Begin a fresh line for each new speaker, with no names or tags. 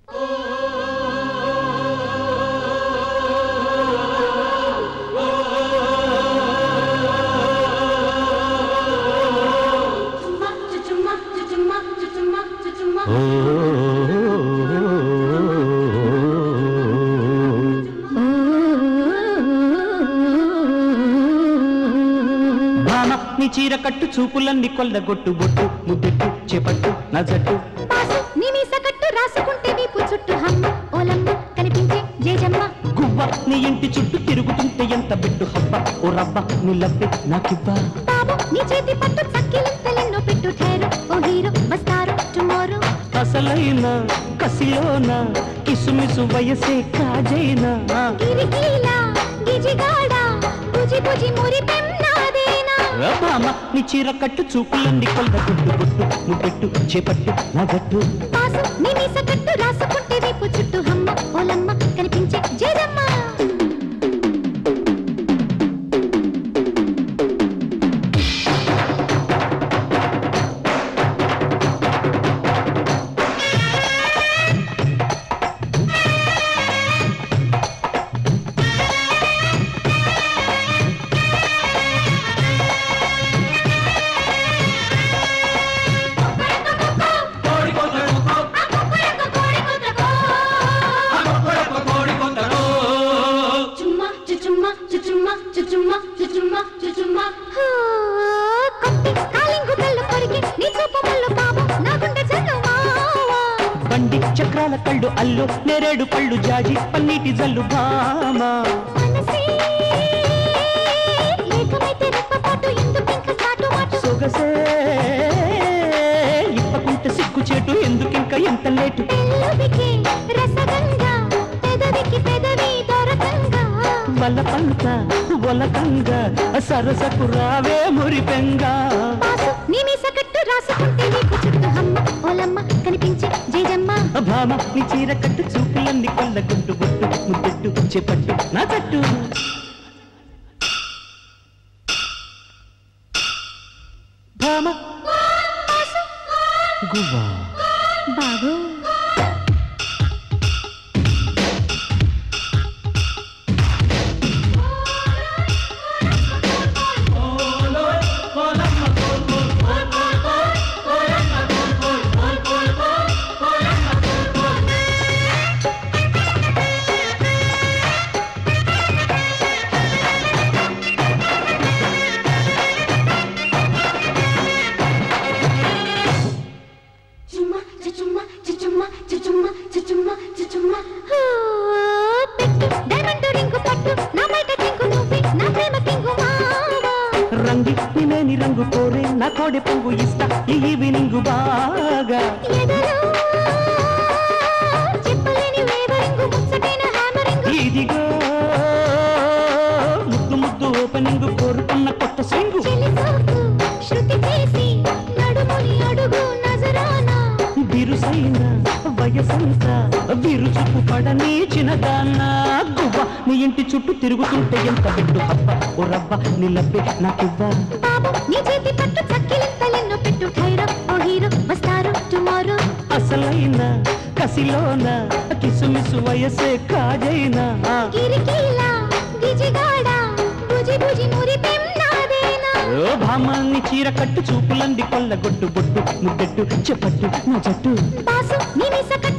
భామ నీ చీర కట్టు చూపులన్నీ కొల్లగొట్టు బొట్టు ముద్దెట్టు చేపట్టు నా జట్టు
పాసు నీ మీస కట్టు రాసుకుంటే వీపు చుట్టూ హమ్మ ఓలమ్మ కనిపించే జేజమ్మ
గువ్వ నీ ఇంటి చుట్టూ తిరుగుతుంటే ఎంత బిడ్డు హబ్బ ఓ రబ్బ నీ లబ్బే నాకివ్వా
బాబు నీ చేతి పట్టు చక్కిలింతలెన్నో పెట్టు ఠేరు ఓ హీరో వస్తారు టుమారో
అసలైన కసిలోన కిసుమిసు వయసే కాజైనా
గిరికీలా గిజిగాడ బుజి బుజి మురి పెన్నాదేనా
భామ నీ చీర కట్టు చూపులన్నీ కొల్లగొట్టు బొట్టు ముద్దెట్టు చేపట్టు నా జట్టు
పాసు నీ మీస కట్టు రాసుకుంటే వీపు చుట్టూ హమ్మ ఓలమ్మ కనిపించే జేజమ్మ హో, కొట్టి కాలింగు కళ్ళు కొరికి నీ చూపు ముళ్ళు బాబు నా గుండె జల్లువావా
బండి చక్రాల కళ్ళు అల్లు నేరేడు పళ్ళు జాజి పన్నీటి జల్లు భామ
మనసే ఏకమైతే రెప్పపాటు ఎందుకింక చాటు మాటు
సొగసే ఇప్పకుంటే సిగ్గు చేటు ఎందుకింక ఎంత లేటు
పెళ్ళుదికి రసగంగా పెదవికి పెదవి దొరకంగా
వలపంత ఒలకంగా సరసకు రావే మురిపెంగా
పాసు నీ మీస కట్టు రాసుకుంటే నీకు చుట్టూ హమ్మ ఓలమ్మ కనిపించే జేజమ్మ
భామ నీ చీర కట్టు చూపులన్నీ కొల్లగొట్టు బొట్టు ముద్దెట్టు చేపట్టు నా జట్టు భామ గువ్వా
బాబు హో, పెట్టు డైమండ్ రింగు పట్టు నా బయట కింగు నువ్వే నా ప్రేమ కింగు మావా
రంగి నిలేని రంగు కోరే నా కోడి పువ్వు ఇస్తా ఈ ఈవినింగ్ బాగా
ఎదలో చెప్పలేని వేవరింగు ముచ్చటైన హ్యామరింగు
ఇదిగో ముద్దు ముద్దు ఓపెనింగ్ కోరుకున్న కొత్త స్వింగు
చెలిసోకు శృతి చేసి నడుముని అడుగు నజరానా
బిరుసైన వయసంతా విరుచుకు పడని చిన్నదాన్న గువ్వ నీ ఇంటి చుట్టూ తిరుగుతుంటే ఎంత బిడ్డు హబ్బ ఓ రబ్బ నీ లబ్బే నాకివ్వా
బాబు నీ చేతి పట్టు చక్కిలింతలెన్నో పెట్టు ఠైరో ఓ హీరో వస్తారు టుమారో
అసలైన కసిలోన కిసుమిసు వయసే కాజైనా
గిరికీలా గిజిగాడ బుజి బుజి మురి పెన్నాదేనా
ఓ భామాన్ని చీర కట్టు చూపులంది కొల్లగొట్టు బొట్టు ముద్దెట్టు చెప్పట్టు నా జట్టు
బాసు నీ మీస కట్టు